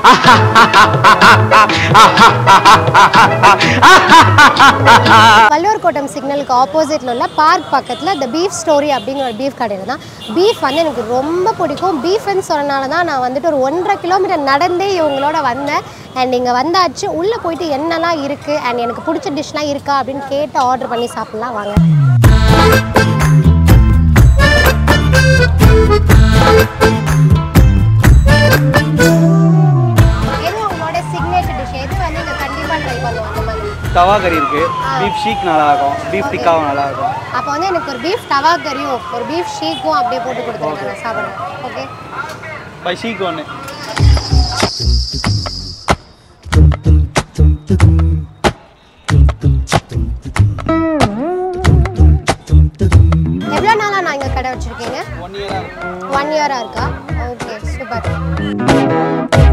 வள்ளுவர் கோட்டம் சிக்னலுக்கு ஆப்போசிட்டில் உள்ள பார்க் பக்கத்தில் இந்த பீஃப் ஸ்டோரி அப்படிங்கிற ஒரு பீஃப் கடையில் தான் பீஃப் வந்து எனக்கு ரொம்ப பிடிக்கும் பீஃப்னு சொன்னனால தான் நான் வந்துட்டு ஒரு ஒன்றரை கிலோமீட்டர் நடந்தே இவங்களோட வந்தேன் அண்ட் இங்கே வந்தாச்சு உள்ளே போயிட்டு என்னெல்லாம் இருக்குது அண்ட் எனக்கு பிடிச்ச டிஷ்லாம் இருக்கா அப்படின்னு கேட்டு ஆர்டர் பண்ணி சாப்பிட்லாம் வாங்க எது உங்களோட சிக்னேச்சர் டிஷ் எது வந்து இங்கே கண்டிப்பாக ட்ரை பண்ணுவோம் அந்த மாதிரி தவா கறி இருக்கு பீஃப் ஷீக் நல்லா இருக்கும் பீஃப் டிக்காவும் நல்லா இருக்கும் அப்போ வந்து எனக்கு ஒரு பீஃப் தவா கறியும் ஒரு பீஃப் ஷீக்கும் அப்படியே போட்டு கொடுத்துருங்க நான் சாப்பிட்றேன் ஓகே பை ஷீக் ஒன்று எவ்வளோ நாளாக நான் இங்கே கடை வச்சுருக்கீங்க ஒன் இயராக இருக்கும் ஒன் இயராக இருக்கா ஓகே சூப்பர்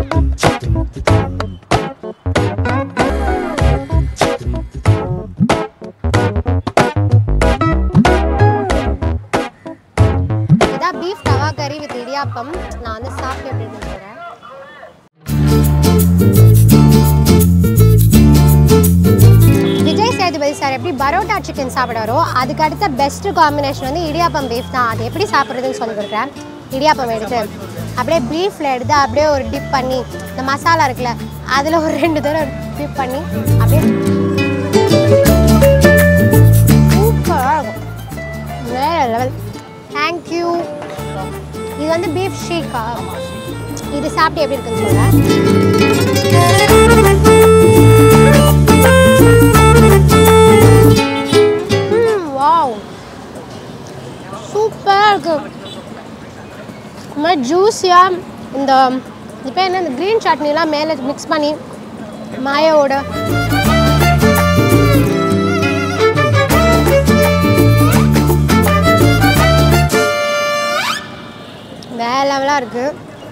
இதான் பீஃப் தவா கறி வித் இடியாப்பம் நான் வந்து சாப்பிட்டு எப்படி இருக்குன்னு சொல்கிறேன் விஜய் சேதுபதி சார் எப்படி பரோட்டா சிக்கன் சாப்பிடாரோ அதுக்கு அடுத்த பெஸ்ட் காம்பினேஷன் வந்து இடியாப்பம் பீஃப் தான் அது எப்படி சாப்பிட்றதுன்னு சொல்லி கொடுக்குறேன் இடியாப்பம் எடுத்து அப்படியே பீஃபில் எடுத்து அப்படியே ஒரு டிப் பண்ணி இந்த மசாலா இருக்குல்ல அதில் ஒரு ரெண்டு தடவை டிப் பண்ணி அப்படியே சூப்பராக இருக்கும் வேற லெவல் தேங்க்யூ இது வந்து பீஃப் ஷீக்கா இது சாப்பிட்டு எப்படி இருக்குன்னு சொல்கிறேன் வாவ் சூப்பராக இருக்கு இந்த மாதிரி ஜூஸியாக இந்த இப்போ என்ன இந்த க்ரீன் சட்னிலாம் மேலே மிக்ஸ் பண்ணி மாயோட வேற லெவலாக இருக்குது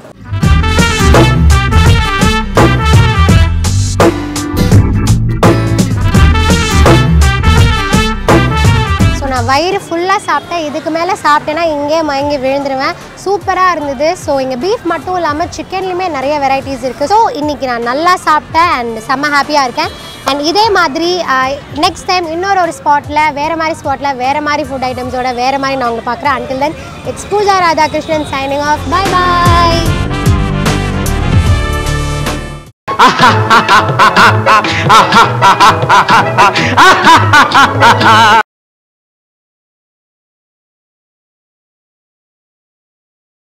ஸோ நான் வயிறு ஃபுல்லாக சாப்பிட்டேன் இதுக்கு மேலே சாப்பிட்டேன்னா இங்கே மயங்கி விழுந்துருவேன் சூப்பராக இருந்தது ஸோ இங்கே பீஃப் மட்டும் இல்லாமல் சிக்கன்லையுமே நிறைய வெரைட்டிஸ் இருக்குது ஸோ இன்றைக்கி நான் நல்லா சாப்பிட்டேன் அண்ட் செம்ம ஹாப்பியாக இருக்கேன் அண்ட் இதே மாதிரி நெக்ஸ்ட் டைம் இன்னொரு ஒரு ஸ்பாட்டில் வேறு மாதிரி ஸ்பாட்டில் வேறு மாதிரி ஃபுட் ஐட்டம்ஸோட வேறு மாதிரி நான் உங்களை பார்க்குறேன் until then it's Pooja Radhakrishnan signing off bye bye